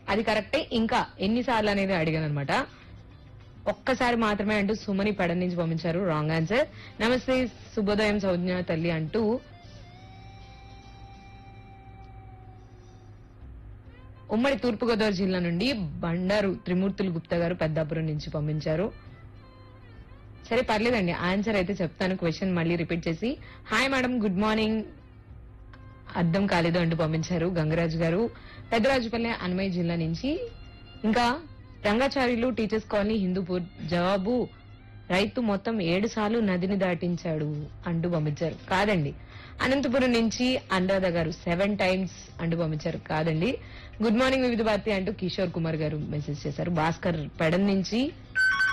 అది కరెక్టే ఇంకా ఎన్నిసార్లు అనేది అడిగాను అనమాట ఒక్కసారి మాత్రమే అంటూ సుమని పెడ నుంచి పంపించారు రాంగ్ ఆన్సర్ నమస్తే శుభోదయం సౌజ్ఞ తల్లి అంటూ ఉమ్మడి తూర్పుగోదావరి జిల్లా నుండి బండారు త్రిమూర్తులు గుప్తా గారు పెద్దాపురం నుంచి పంపించారు సరే పర్లేదండి ఆన్సర్ అయితే చెప్తాను క్వశ్చన్ మళ్ళీ రిపీట్ చేసి హాయ్ మేడం గుడ్ మార్నింగ్ అర్థం కాలేదు అంటూ పంపించారు గంగరాజు గారు పెద్దరాజుపల్లె అన్నమయ్య జిల్లా నుంచి ఇంకా రంగాచార్యులు టీచర్స్ కాలనీ హిందూపూర్ జవాబు రైతు మొత్తం ఏడు సార్లు నదిని దాటించాడు అంటూ పంపించారు కాదండి అనంతపురం నుంచి అనురాధ గారు సెవెన్ టైమ్స్ అంటూ పంపించారు కాదండి గుడ్ మార్నింగ్ వివిధ భారతి అంటూ కిషోర్ కుమార్ గారు మెసేజ్ చేశారు భాస్కర్ పెడన్ నుంచి